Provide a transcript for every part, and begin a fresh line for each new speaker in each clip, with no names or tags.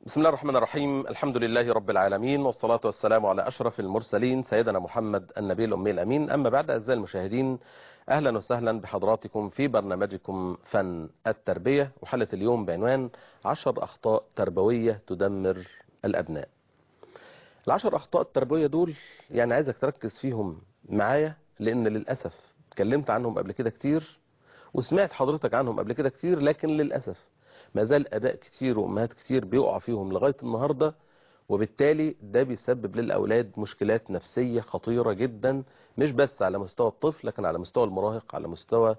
بسم الله الرحمن الرحيم الحمد لله رب العالمين والصلاة والسلام على أشرف المرسلين سيدنا محمد النبي الأمي الأمين أما بعد أعزائي المشاهدين أهلا وسهلا بحضراتكم في برنامجكم فن التربية وحلقة اليوم بعنوان عشر أخطاء تربوية تدمر الأبناء العشر أخطاء التربوية دول يعني عايزك تركز فيهم معايا لأن للأسف اتكلمت عنهم قبل كده كتير وسمعت حضرتك عنهم قبل كده كتير لكن للأسف ما زال اباء كتير وامهات كتير بيقع فيهم لغايه النهارده وبالتالي ده بيسبب للاولاد مشكلات نفسيه خطيره جدا مش بس على مستوى الطفل لكن على مستوى المراهق على مستوى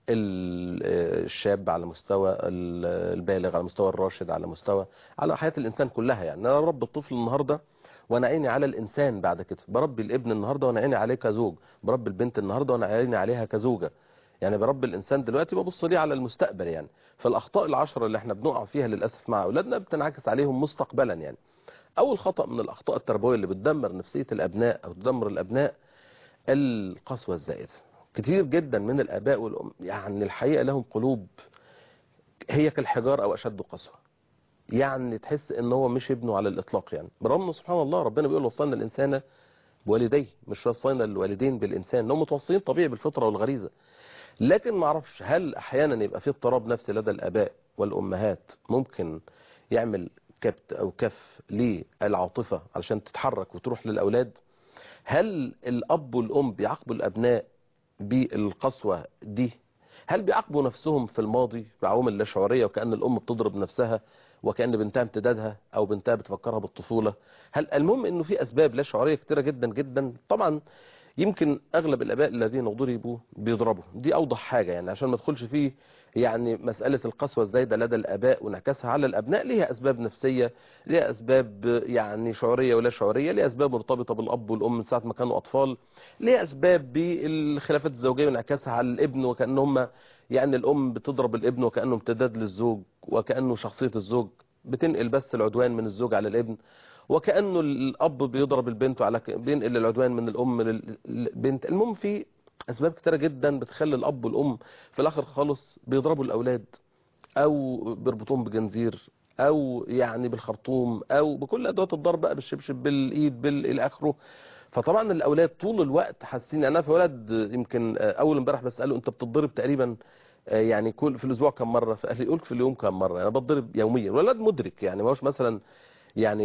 الشاب على مستوى البالغ على مستوى الراشد على مستوى على حياه الانسان كلها يعني انا بربي الطفل النهارده وانا عيني على الانسان بعد كده بربي الابن النهارده وانا عيني عليه كزوج بربي البنت النهارده وانا عيني عليها كزوجه يعني بربي الانسان دلوقتي ببص ليه على المستقبل يعني فالاخطاء العشره اللي احنا بنقع فيها للاسف مع اولادنا بتنعكس عليهم مستقبلا يعني اول خطا من الاخطاء التربويه اللي بتدمر نفسيه الابناء او تدمر الابناء القسوه الزائده كتير جدا من الاباء والام يعني الحقيقه لهم قلوب هي كالحجار او اشد قسوه يعني تحس ان هو مش ابنه على الاطلاق يعني برغم انه سبحان الله ربنا بيقول وصلنا الانسان بوالديه مش وصينا الوالدين بالانسان انهم متوصيين طبيعي بالفطره والغريزه لكن ما اعرفش هل احيانا يبقى في اضطراب نفسي لدى الاباء والامهات ممكن يعمل كبت او كف للعاطفه علشان تتحرك وتروح للاولاد هل الاب والام بيعاقبوا الابناء بالقسوه دي هل بيعاقبوا نفسهم في الماضي بعوامل لا شعوريه وكان الام بتضرب نفسها وكان بنتها امتدادها او بنتها بتفكرها بالطفوله هل المهم انه في اسباب لا شعوريه كتيره جدا جدا طبعا يمكن اغلب الاباء الذين ضربوا بيضربوا دي اوضح حاجه يعني عشان ما ادخلش فيه يعني مساله القسوه الزايده لدى الاباء وانعكاسها على الابناء ليها اسباب نفسيه ليها اسباب يعني شعوريه ولا شعوريه ليها اسباب مرتبطه بالاب والام من ساعه ما كانوا اطفال ليها اسباب بالخلافات الزوجيه وانعكاسها على الابن وكان هم يعني الام بتضرب الابن وكانه امتداد للزوج وكانه شخصيه الزوج بتنقل بس العدوان من الزوج على الابن وكأنه الأب بيضرب البنت وعلى بينقل العدوان من الأم للبنت المهم في أسباب كتيرة جدا بتخلي الأب والأم في الآخر خالص بيضربوا الأولاد أو بيربطوهم بجنزير أو يعني بالخرطوم أو بكل أدوات الضرب بقى بالشبشب بالإيد بال إلى آخره فطبعا الأولاد طول الوقت حاسين أنا في ولد يمكن أول امبارح بسأله أنت بتضرب تقريبا يعني كل في الأسبوع كم مرة فقال لي يقول في اليوم كم مرة أنا بتضرب يوميا الولد مدرك يعني ما هوش مثلا يعني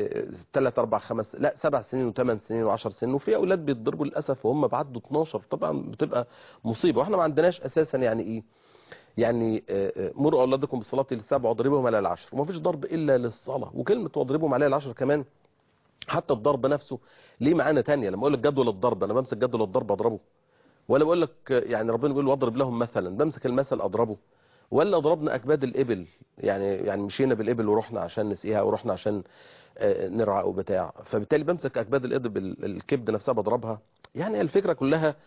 3 4 5 لا 7 سنين و8 سنين و10 سنين وفي اولاد بيتضربوا للاسف وهم بعدوا 12 طبعا بتبقى مصيبه واحنا ما عندناش اساسا يعني ايه يعني مروا اولادكم بالصلاه للسبع واضربوهم على العشر وما فيش ضرب الا للصلاه وكلمه واضربهم عليها العشر كمان حتى الضرب نفسه ليه معانا ثانيه لما اقول لك جدول الضرب انا بمسك جدول الضرب اضربه ولا بقول لك يعني ربنا بيقول واضرب لهم مثلا بمسك المثل اضربه ولا ضربنا اكباد الابل يعني يعني مشينا بالابل ورحنا عشان نسقيها ورحنا عشان نرعى وبتاع فبالتالي بمسك اكباد الابل الكبد نفسها بضربها يعني الفكره كلها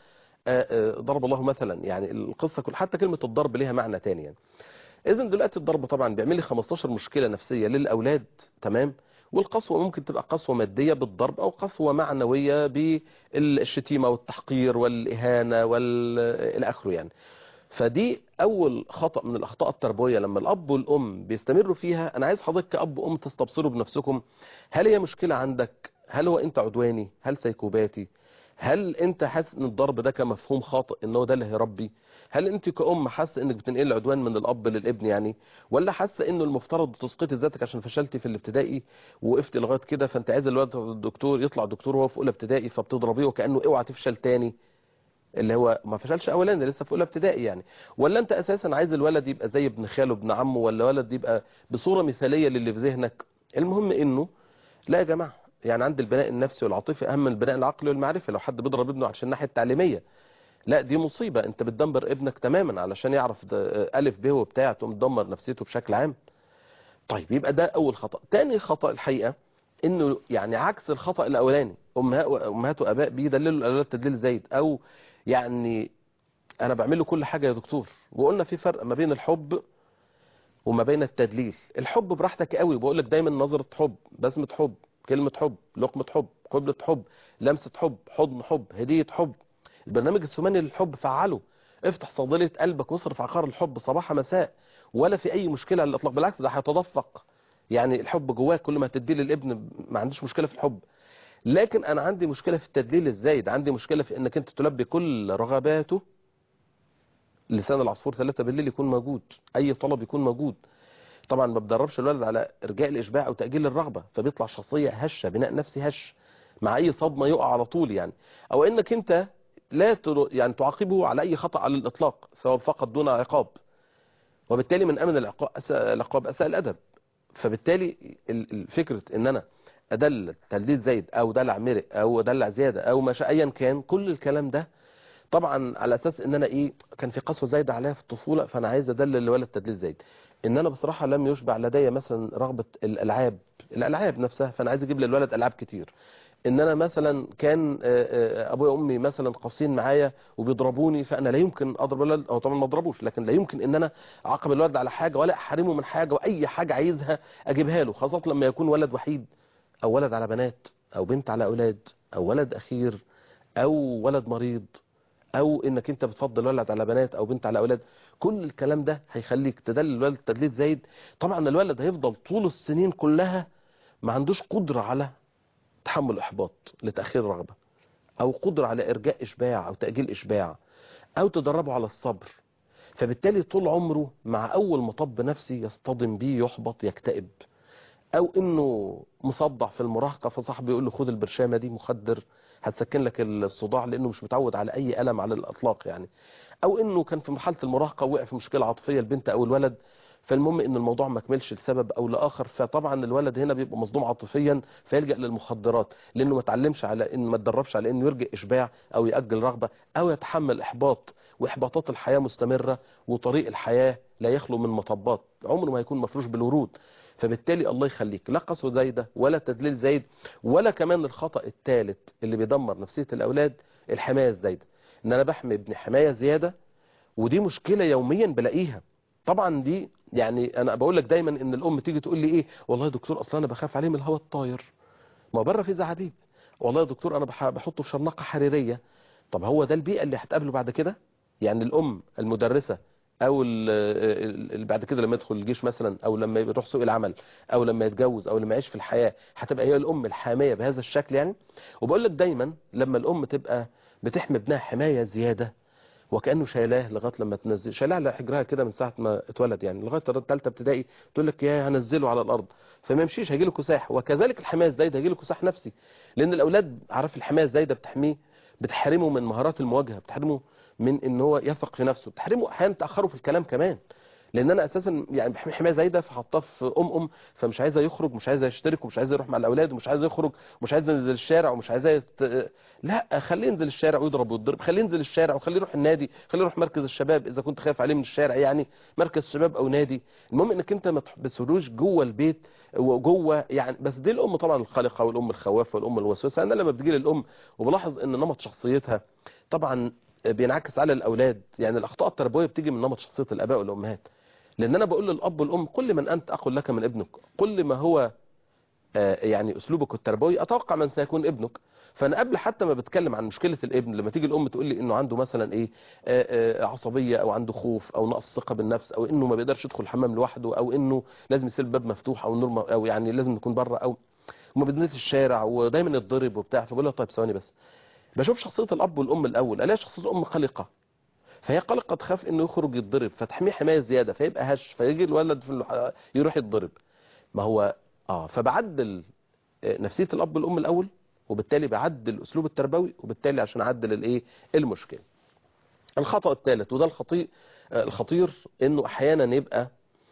ضرب الله مثلا يعني القصه كل حتى كلمه الضرب ليها معنى تاني يعني اذا دلوقتي الضرب طبعا بيعمل لي 15 مشكله نفسيه للاولاد تمام والقسوه ممكن تبقى قسوه ماديه بالضرب او قسوه معنويه بالشتيمه والتحقير والاهانه والى اخره يعني فدي اول خطأ من الاخطاء التربوية لما الاب والام بيستمروا فيها انا عايز حضرتك كاب وام تستبصروا بنفسكم هل هي مشكلة عندك هل هو انت عدواني هل سيكوباتي هل انت حاسس ان الضرب ده كمفهوم خاطئ ان هو ده اللي هيربي هل انت كأم حاسه انك بتنقل العدوان من الاب للابن يعني ولا حاسه انه المفترض تسقطي ذاتك عشان فشلتي في الابتدائي وقفتي لغايه كده فانت عايزه الولد الدكتور يطلع دكتور وهو في اولى ابتدائي فبتضربيه وكانه اوعى تفشل تاني اللي هو ما فشلش اولاني لسه في اولى ابتدائي يعني ولا انت اساسا عايز الولد يبقى زي ابن خاله ابن عمه ولا ولد يبقى بصوره مثاليه للي في ذهنك المهم انه لا يا جماعه يعني عند البناء النفسي والعاطفي اهم من البناء العقلي والمعرفي لو حد بيضرب ابنه عشان الناحيه التعليميه لا دي مصيبه انت بتدمر ابنك تماما علشان يعرف الف ب وبتاع تقوم تدمر نفسيته بشكل عام طيب يبقى ده اول خطا تاني خطا الحقيقه انه يعني عكس الخطا الاولاني امهات واباء بيدللوا الاولاد تدليل زايد او يعني انا بعمل له كل حاجة يا دكتور وقلنا في فرق ما بين الحب وما بين التدليل الحب براحتك قوي بقول لك دايما نظرة حب بسمة حب كلمة حب لقمة حب قبلة حب لمسة حب حضن حب هدية حب البرنامج الثماني للحب فعله افتح صيدلية قلبك واصرف عقار الحب صباح مساء ولا في اي مشكلة على الاطلاق بالعكس ده هيتدفق يعني الحب جواه كل ما تديه للابن ما عنديش مشكله في الحب لكن انا عندي مشكله في التدليل الزايد عندي مشكله في انك انت تلبي كل رغباته لسان العصفور ثلاثة بالليل يكون موجود اي طلب يكون موجود طبعا ما بدربش الولد على ارجاء الاشباع او تاجيل الرغبه فبيطلع شخصيه هشه بناء نفسي هش مع اي صدمه يقع على طول يعني او انك انت لا تر- يعني تعاقبه على اي خطا على الاطلاق ثواب فقط دون عقاب وبالتالي من امن العقاب اساء العقاب اساء الادب فبالتالي ال- ال- فكره ان انا ادلل تلديد زايد او دلع مرق او دلع زياده او ما شاء ايا كان كل الكلام ده طبعا على اساس ان انا ايه كان في قسوه زايده عليا في الطفوله فانا عايز ادلل الولد تدليل زايد ان انا بصراحه لم يشبع لدي مثلا رغبه الالعاب الالعاب نفسها فانا عايز اجيب للولد العاب كتير ان انا مثلا كان آه، آه، ابويا وامي مثلا قاسيين معايا وبيضربوني فانا لا يمكن اضرب الولد او طبعا ما اضربوش لكن لا يمكن ان انا اعاقب الولد على حاجه ولا احرمه من حاجه واي حاجه عايزها اجيبها له خاصه لما يكون ولد وحيد او ولد على بنات او بنت على اولاد او ولد اخير او ولد مريض او انك انت بتفضل ولد على بنات او بنت على اولاد كل الكلام ده هيخليك تدلل الولد تدليل زايد طبعا الولد هيفضل طول السنين كلها ما عندوش قدرة على تحمل احباط لتاخير الرغبه او قدرة على ارجاء اشباع او تاجيل اشباع او تدربه على الصبر فبالتالي طول عمره مع اول مطب نفسي يصطدم بيه يحبط يكتئب او انه مصدع في المراهقه فصاحبه يقول له خد البرشامه دي مخدر هتسكن لك الصداع لانه مش متعود على اي الم على الاطلاق يعني او انه كان في مرحله المراهقه وقع في مشكله عاطفيه البنت او الولد فالمهم ان الموضوع ما كملش لسبب او لاخر فطبعا الولد هنا بيبقى مصدوم عاطفيا فيلجا للمخدرات لانه ما اتعلمش على ان ما اتدربش على انه يرجع اشباع او ياجل رغبه او يتحمل احباط واحباطات الحياه مستمره وطريق الحياه لا يخلو من مطبات عمره ما يكون مفروش بالورود فبالتالي الله يخليك لا قسوه زايده ولا تدليل زايد ولا كمان الخطا الثالث اللي بيدمر نفسيه الاولاد الحمايه الزايده ان انا بحمي ابني حمايه زياده ودي مشكله يوميا بلاقيها طبعا دي يعني انا بقول لك دايما ان الام تيجي تقول لي ايه والله يا دكتور اصلا انا بخاف عليه من الهواء الطاير ما بره في زعابيب والله يا دكتور انا بح- بحطه في شرنقه حريريه طب هو ده البيئه اللي هتقابله بعد كده يعني الام المدرسه او ال- ال- اللي بعد كده لما يدخل الجيش مثلا او لما يروح سوق العمل او لما يتجوز او لما يعيش في الحياه هتبقى هي الام الحاميه بهذا الشكل يعني وبقول لك دايما لما الام تبقى بتحمي ابنها حمايه زياده وكانه شايلاه لغايه لما تنزل شايلاه على حجرها كده من ساعه ما اتولد يعني لغايه ثالثه ابتدائي تقول لك يا هنزله على الارض فما يمشيش هيجي له كساح وكذلك الحمايه الزايده هيجي له كساح نفسي لان الاولاد عارف الحمايه الزايده بتحميه بتحرمه من مهارات المواجهه بتحرمه من ان هو يثق في نفسه بتحرمه احيانا تاخره في الكلام كمان لان انا اساسا يعني بحمي حمايه زايده فحطاه في ام ام فمش عايزه يخرج مش عايزه يشترك ومش عايزه يروح مع الاولاد ومش عايزه يخرج ومش عايزه ينزل الشارع ومش عايزه يت... لا خليه ينزل الشارع ويضرب ويضرب خليه ينزل الشارع وخليه يروح النادي خليه يروح مركز الشباب اذا كنت خايف عليه من الشارع يعني مركز شباب او نادي المهم انك انت ما تحبسهوش جوه البيت وجوه يعني بس دي الام طبعا الخالقه والام الخوافه والام الوسوسه انا لما بتجي لي الام وبلاحظ ان نمط شخصيتها طبعا بينعكس على الاولاد يعني الاخطاء التربويه بتيجي من نمط شخصيه الاباء والامهات لان انا بقول للاب والام قل من انت اقل لك من ابنك قل ما هو آه، يعني اسلوبك التربوي اتوقع من سيكون ابنك فانا قبل حتى ما بتكلم عن مشكله الابن لما تيجي الام تقول لي انه عنده مثلا ايه آه، آه، عصبيه او عنده خوف او نقص ثقه بالنفس او انه ما بيقدرش يدخل الحمام لوحده او انه لازم يسيب الباب مفتوح او النور م- او يعني لازم يكون بره او وما بينزلش الشارع ودايما يتضرب وبتاع فبقول لها طيب ثواني بس بشوف شخصيه الاب والام الاول الاقي شخصيه الام قلقه فهي قلقه تخاف انه يخرج يتضرب فتحميه حمايه زياده فيبقى هش فيجي الولد في الح- يروح يتضرب ما هو اه فبعدل آه، نفسيه الاب والام الاول وبالتالي بعدل الاسلوب التربوي وبالتالي عشان اعدل الايه المشكله الخطا الثالث وده الخطير آه، الخطير انه احيانا يبقى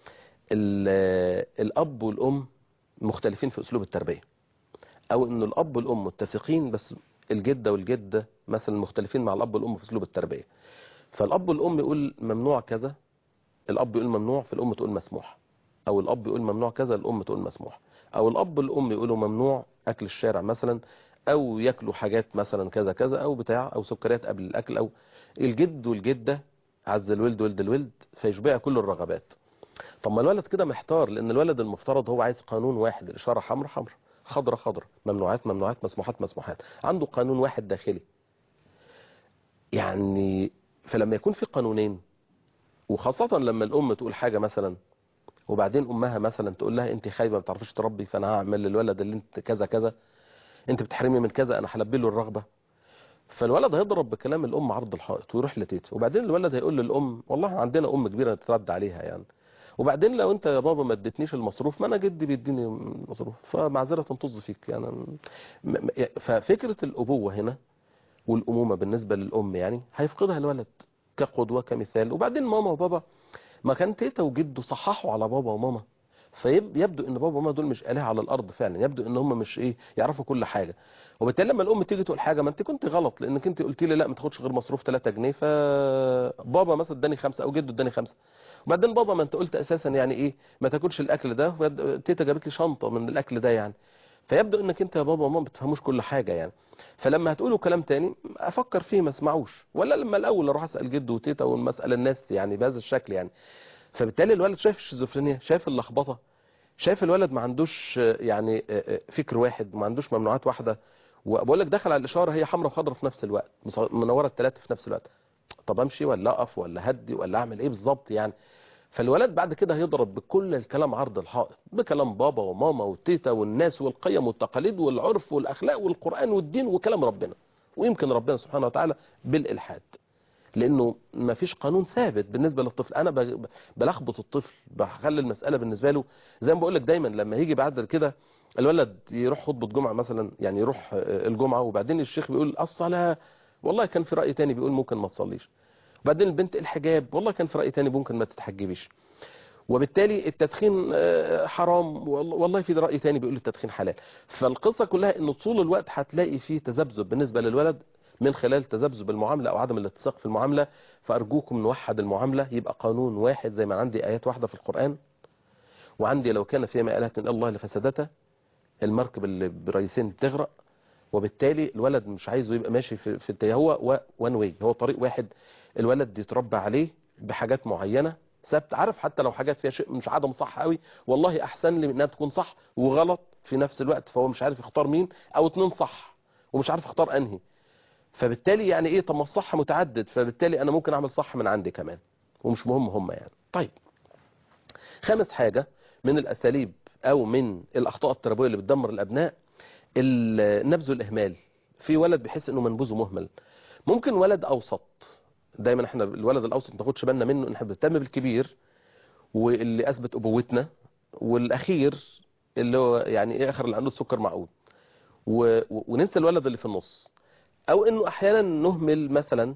ال- آه، الاب والام مختلفين في اسلوب التربيه او انه الاب والام متفقين بس الجده والجده مثلا مختلفين مع الاب والام في اسلوب التربيه فالاب والام يقول ممنوع كذا الاب يقول ممنوع فالام تقول مسموح او الاب يقول ممنوع كذا الام تقول مسموح او الاب والام يقولوا ممنوع اكل الشارع مثلا او ياكلوا حاجات مثلا كذا كذا او بتاع او سكريات قبل الاكل او الجد والجده عز الولد ولد الولد فيشبع كل الرغبات طب ما الولد كده محتار لان الولد المفترض هو عايز قانون واحد الاشاره حمراء حمراء خضراء خضراء ممنوعات ممنوعات مسموحات مسموحات عنده قانون واحد داخلي يعني فلما يكون في قانونين وخاصة لما الأم تقول حاجة مثلا وبعدين امها مثلا تقول لها انت خايبه ما بتعرفيش تربي فانا هعمل للولد اللي انت كذا كذا انت بتحرمي من كذا انا هلبي له الرغبه فالولد هيضرب بكلام الام عرض الحائط ويروح لتيته وبعدين الولد هيقول للام والله عندنا ام كبيره ترد عليها يعني وبعدين لو انت يا بابا ما اديتنيش المصروف ما انا جدي بيديني مصروف فمعذره طز فيك يعني م- م- ففكره الابوه هنا والامومه بالنسبه للام يعني هيفقدها الولد كقدوه كمثال وبعدين ماما وبابا ما كان تيتا وجده صححوا على بابا وماما فيبدو ان بابا وماما دول مش آلهة على الارض فعلا يبدو ان هم مش ايه يعرفوا كل حاجه وبالتالي لما الام تيجي تقول حاجه ما انت كنت غلط لانك انت قلت لي لا ما تاخدش غير مصروف 3 جنيه فبابا مثلا اداني خمسه او جده اداني خمسه وبعدين بابا ما انت قلت اساسا يعني ايه ما تاكلش الاكل ده تيتا جابت لي شنطه من الاكل ده يعني فيبدو انك انت يا بابا وماما ما بتفهموش كل حاجه يعني فلما هتقولوا كلام تاني افكر فيه ما اسمعوش ولا لما الاول اروح اسال جده وتيتا والمساله الناس يعني بهذا الشكل يعني فبالتالي الولد شايف الشيزوفرينيا شايف اللخبطه شايف الولد ما عندوش آه، يعني آه، آه، فكر واحد ما عندوش ممنوعات واحده وبقول لك دخل على الاشاره هي حمراء وخضراء في نفس الوقت مص- منوره الثلاثه في نفس الوقت طب امشي ولا اقف ولا هدي ولا اعمل ايه بالظبط يعني فالولد بعد كده هيضرب بكل الكلام عرض الحائط بكلام بابا وماما وتيتا والناس والقيم والتقاليد والعرف والاخلاق والقران والدين وكلام ربنا ويمكن ربنا سبحانه وتعالى بالالحاد لانه ما فيش قانون ثابت بالنسبه للطفل انا ب- بلخبط الطفل بخلي المساله بالنسبه له زي ما بقول لك دايما لما يجي بعد كده الولد يروح خطبه جمعه مثلا يعني يروح آه، الجمعه وبعدين الشيخ بيقول الصلاه والله كان في راي تاني بيقول ممكن ما تصليش وبعدين البنت الحجاب والله كان في راي تاني ممكن ما تتحجبيش وبالتالي التدخين آه، حرام والله والله في رأي تاني بيقول التدخين حلال فالقصة كلها انه طول الوقت هتلاقي فيه تذبذب بالنسبة للولد من خلال تذبذب المعاملة او عدم الاتساق في المعاملة فارجوكم نوحد المعاملة يبقى قانون واحد زي ما عندي ايات واحدة في القرآن وعندي لو كان فيما آلهة إلا الله لفسدتها المركب اللي برئيسين بتغرق وبالتالي الولد مش عايزه يبقى ماشي في, في التي- هو وان واي هو طريق واحد الولد يتربى عليه بحاجات معينة ثابت عارف حتى لو حاجات فيها شيء مش عدم صح قوي والله احسن لي من انها تكون صح وغلط في نفس الوقت فهو مش عارف يختار مين او اتنين صح ومش عارف اختار انهي فبالتالي يعني ايه طب ما الصح متعدد فبالتالي انا ممكن اعمل صح من عندي كمان ومش مهم هم يعني طيب خامس حاجة من الاساليب او من الاخطاء التربويه اللي بتدمر الابناء النبذ والاهمال في ولد بيحس انه منبوذ ومهمل ممكن ولد اوسط دايما احنا الولد الاوسط ما تاخدش بالنا منه ان احنا بنهتم بالكبير واللي اثبت ابوتنا والاخير اللي هو يعني ايه اخر اللي عنده السكر معقول و... و- وننسى الولد اللي في النص او انه احيانا نهمل مثلا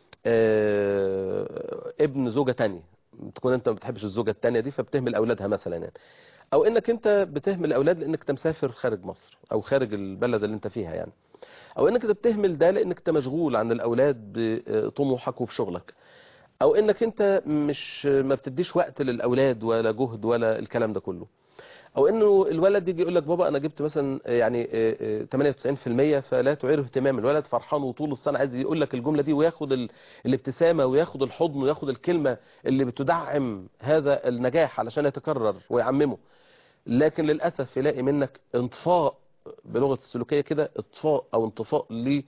آه، ابن زوجة تانية تكون انت ما بتحبش الزوجة التانية دي فبتهمل اولادها مثلا يعني او انك انت بتهمل اولاد لانك انت مسافر خارج مصر او خارج البلد اللي انت فيها يعني او انك انت بتهمل ده لانك انت مشغول عن الاولاد بطموحك وفي شغلك او انك انت مش ما بتديش وقت للاولاد ولا جهد ولا الكلام ده كله او انه الولد يجي يقول لك بابا انا جبت مثلا يعني آه، آه، 98% فلا تعيره اهتمام الولد فرحان وطول السنه عايز يقول لك الجمله دي وياخد ال- الابتسامه وياخد الحضن وياخد الكلمه اللي بتدعم هذا النجاح علشان يتكرر ويعممه لكن للاسف يلاقي منك انطفاء بلغه السلوكيه كده اطفاء او انطفاء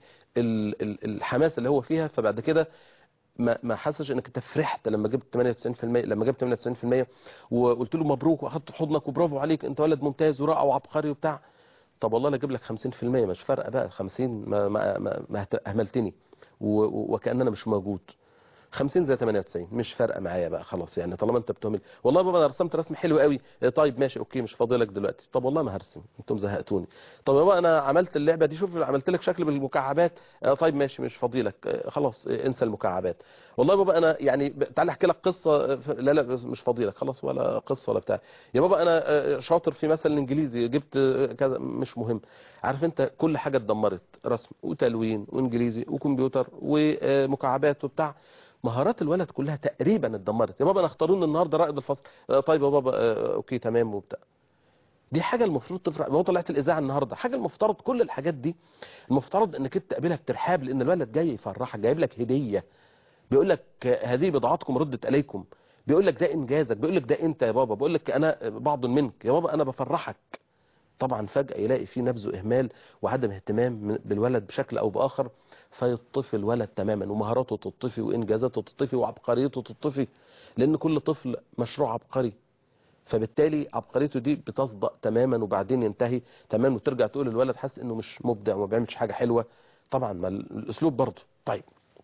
للحماس اللي هو فيها فبعد كده ما ما حسش انك انت فرحت لما جبت 98% لما جبت 98% وقلت له مبروك واخدت في حضنك وبرافو عليك انت ولد ممتاز ورائع وعبقري وبتاع طب والله انا اجيب لك 50% مش فارقه بقى 50 ما ما ما, ما هت- اهملتني و- و- وكان انا مش موجود 50 زي 98 مش فارقه معايا بقى خلاص يعني طالما انت بتهمل والله بابا انا رسمت رسم حلو قوي اه طيب ماشي اوكي مش فاضي لك دلوقتي طب والله ما هرسم انتم زهقتوني طب يا بابا انا عملت اللعبه دي شوف عملت لك شكل بالمكعبات اه طيب ماشي مش فاضي لك اه خلاص اه انسى المكعبات والله يا بابا انا يعني ب- تعالى احكي لك قصه اه ف- لا لا مش فاضي لك خلاص ولا قصه ولا بتاع يا بابا انا اه شاطر في مثلا الانجليزي جبت اه كذا مش مهم عارف انت كل حاجه اتدمرت رسم وتلوين وانجليزي وكمبيوتر ومكعبات وبتاع مهارات الولد كلها تقريبا اتدمرت يا بابا انا اختاروني النهارده رائد الفصل آه، طيب يا بابا آه، اوكي تمام وبتاع دي حاجه المفروض تفرق بابا طلعت الاذاعه النهارده حاجه المفترض كل الحاجات دي المفترض انك انت تقابلها بترحاب لان الولد جاي يفرحك جايب لك هديه بيقول لك آه، هذه بضاعتكم ردت اليكم بيقول لك ده انجازك بيقول لك ده انت يا بابا بيقول لك انا بعض منك يا بابا انا بفرحك طبعا فجأة يلاقي فيه نبذ إهمال وعدم اهتمام من- بالولد بشكل أو بآخر فيطفي الولد تماما ومهاراته تطفي وإنجازاته تطفي وعبقريته تطفي لأن كل طفل مشروع عبقري فبالتالي عبقريته دي بتصدق تماما وبعدين ينتهي تماما وترجع تقول الولد حاسس انه مش مبدع وما بيعملش حاجه حلوه طبعا ما الاسلوب برضه طيب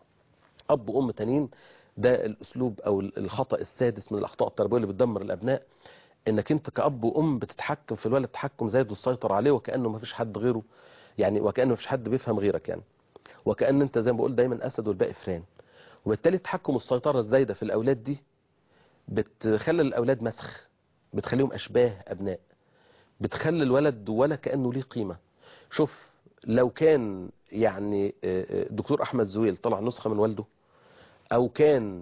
اب وام تانيين ده الاسلوب او الخطا السادس من الاخطاء التربويه اللي بتدمر الابناء انك انت كاب وام بتتحكم في الولد تحكم زايد وتسيطر عليه وكانه ما فيش حد غيره يعني وكانه ما فيش حد بيفهم غيرك يعني وكان انت زي ما بقول دايما اسد والباقي فران وبالتالي التحكم والسيطره الزايده في الاولاد دي بتخلي الاولاد مسخ بتخليهم اشباه ابناء بتخلي الولد ولا كانه ليه قيمه شوف لو كان يعني دكتور احمد زويل طلع نسخه من والده او كان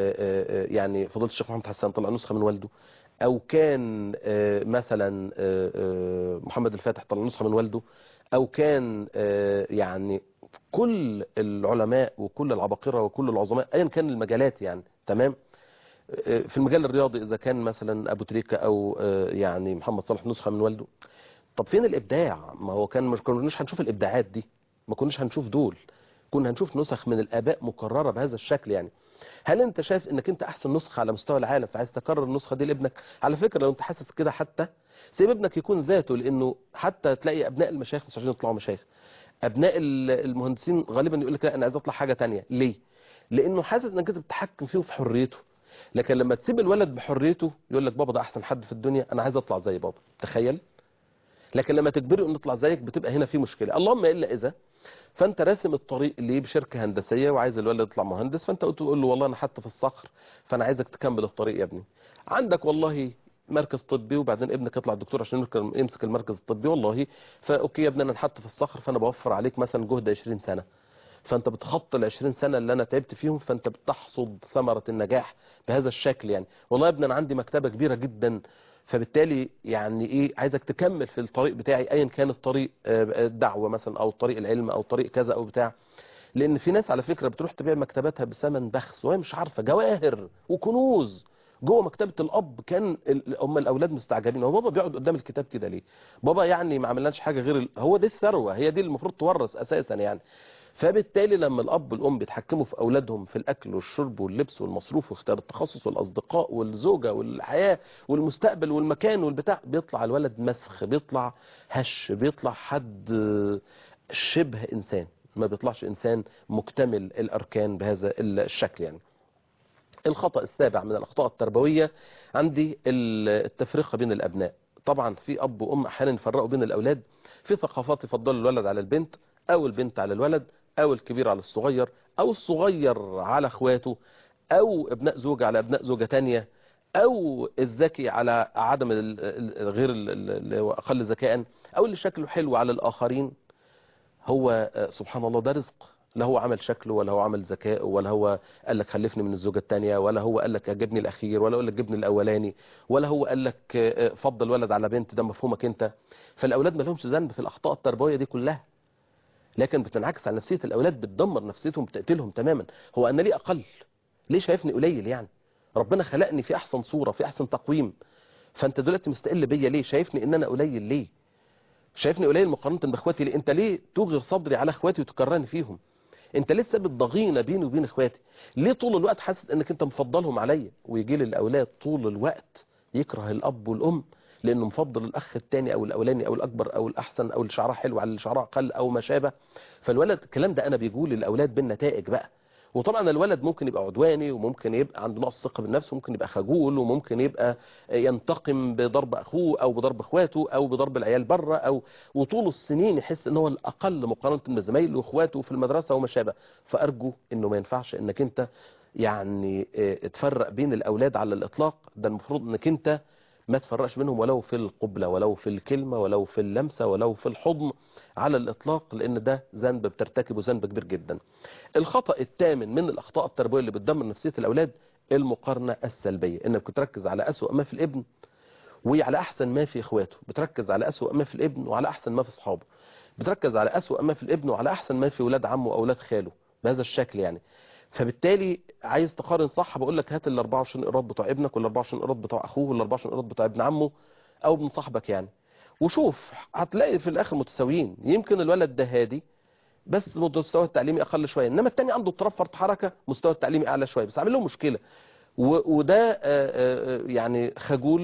يعني فضيله الشيخ محمد حسان طلع نسخه من والده او كان مثلا محمد الفاتح طلع نسخه من والده او كان يعني كل العلماء وكل العباقره وكل العظماء ايا كان المجالات يعني تمام في المجال الرياضي اذا كان مثلا ابو تريكه او يعني محمد صلاح نسخه من والده طب فين الابداع ما هو كان مش كناش هنشوف الابداعات دي ما كناش هنشوف دول كنا هنشوف نسخ من الاباء مكرره بهذا الشكل يعني هل انت شايف انك انت احسن نسخه على مستوى العالم فعايز تكرر النسخه دي لابنك على فكره لو انت حاسس كده حتى سيب ابنك يكون ذاته لانه حتى تلاقي ابناء المشايخ مش عايزين يطلعوا مشايخ ابناء المهندسين غالبا يقول لك لا انا عايز اطلع حاجه تانية ليه لانه حاسس انك انت بتتحكم فيه وفي حريته لكن لما تسيب الولد بحريته يقول لك بابا ده احسن حد في الدنيا انا عايز اطلع زي بابا تخيل لكن لما تجبره انه يطلع زيك بتبقى هنا في مشكله اللهم الا اذا فانت راسم الطريق اللي بشركه هندسيه وعايز الولد يطلع مهندس فانت قلت تقول له والله انا حتى في الصخر فانا عايزك تكمل الطريق يا ابني عندك والله مركز طبي وبعدين ابنك يطلع دكتور عشان يمسك المركز الطبي والله فاوكي يا ابني انا نحط في الصخر فانا بوفر عليك مثلا جهد 20 سنه فانت بتخط ال 20 سنه اللي انا تعبت فيهم فانت بتحصد ثمره النجاح بهذا الشكل يعني والله يا ابني انا عندي مكتبه كبيره جدا فبالتالي يعني ايه عايزك تكمل في الطريق بتاعي ايا كان الطريق الدعوه مثلا او طريق العلم او طريق كذا او بتاع لان في ناس على فكره بتروح تبيع مكتباتها بثمن بخس وهي مش عارفه جواهر وكنوز جوه مكتبه الاب كان هم الاولاد مستعجبين هو بابا بيقعد قدام الكتاب كده ليه بابا يعني ما عملناش حاجه غير ال... هو دي الثروه هي دي المفروض تورث اساسا يعني فبالتالي لما الاب والام بيتحكموا في اولادهم في الاكل والشرب واللبس والمصروف واختيار التخصص والاصدقاء والزوجه والحياه والمستقبل والمكان والبتاع بيطلع الولد مسخ بيطلع هش بيطلع حد شبه انسان ما بيطلعش انسان مكتمل الاركان بهذا الشكل يعني الخطا السابع من الاخطاء التربويه عندي التفرقه بين الابناء طبعا في اب وام احيانا يفرقوا بين الاولاد في ثقافات يفضلوا الولد على البنت او البنت على الولد او الكبير على الصغير او الصغير على اخواته او ابناء زوجة على ابناء زوجة تانية او الذكي على عدم غير اقل ذكاء او اللي شكله حلو على الاخرين هو سبحان الله ده رزق لا هو عمل شكله ولا هو عمل ذكاء ولا هو قال لك خلفني من الزوجة الثانية ولا هو قال لك جبني الأخير ولا قال لك جبني الأولاني ولا هو قال لك فضل ولد على بنت ده مفهومك أنت فالأولاد ما لهمش ذنب في الأخطاء التربوية دي كلها لكن بتنعكس على نفسية الأولاد بتدمر نفسيتهم بتقتلهم تماما هو أنا ليه أقل ليه شايفني قليل يعني ربنا خلقني في أحسن صورة في أحسن تقويم فأنت دلوقتي مستقل بيا ليه شايفني إن أنا قليل ليه شايفني قليل مقارنة بإخواتي ليه أنت ليه تغير صدري على إخواتي وتكرهني فيهم انت لسه بتضغينه بيني وبين اخواتي ليه طول الوقت حاسس انك انت مفضلهم عليا ويجي لي الاولاد طول الوقت يكره الاب والام لانه مفضل الاخ الثاني او الاولاني او الاكبر او الاحسن او اللي شعرها حلو على اللي شعرها اقل او ما شابه فالولد الكلام ده انا بيقول للاولاد بالنتائج بقى وطبعا الولد ممكن يبقى عدواني وممكن يبقى عنده نقص ثقه بالنفس وممكن يبقى خجول وممكن يبقى ينتقم بضرب اخوه او بضرب اخواته او بضرب العيال بره او وطول السنين يحس ان هو الاقل مقارنه بزمايله واخواته في المدرسه وما شابه فارجو انه ما ينفعش انك انت يعني تفرق بين الاولاد على الاطلاق ده المفروض انك انت ما تفرقش بينهم ولو في القبلة ولو في الكلمة ولو في اللمسة ولو في الحضن على الإطلاق لأن ده ذنب بترتكبه ذنب كبير جدا الخطأ الثامن من الأخطاء التربوية اللي بتدمر نفسية الأولاد المقارنة السلبية إنك بتركز على أسوأ ما في الابن وعلى أحسن ما في إخواته بتركز على أسوأ ما في الابن وعلى أحسن ما في أصحابه بتركز على أسوأ ما في الابن وعلى أحسن ما في ولاد عمه وأولاد خاله بهذا الشكل يعني فبالتالي عايز تقارن صح بقول لك هات ال 24 قيراط بتوع ابنك وال 24 قيراط بتوع اخوه وال 24 قيراط بتوع ابن عمه او ابن صاحبك يعني وشوف هتلاقي في الاخر متساويين يمكن الولد ده هادي بس مستواه التعليمي اقل شويه انما التاني عنده اضطراب فرط حركه مستواه التعليمي اعلى شويه بس عامل له مشكله وده يعني خجول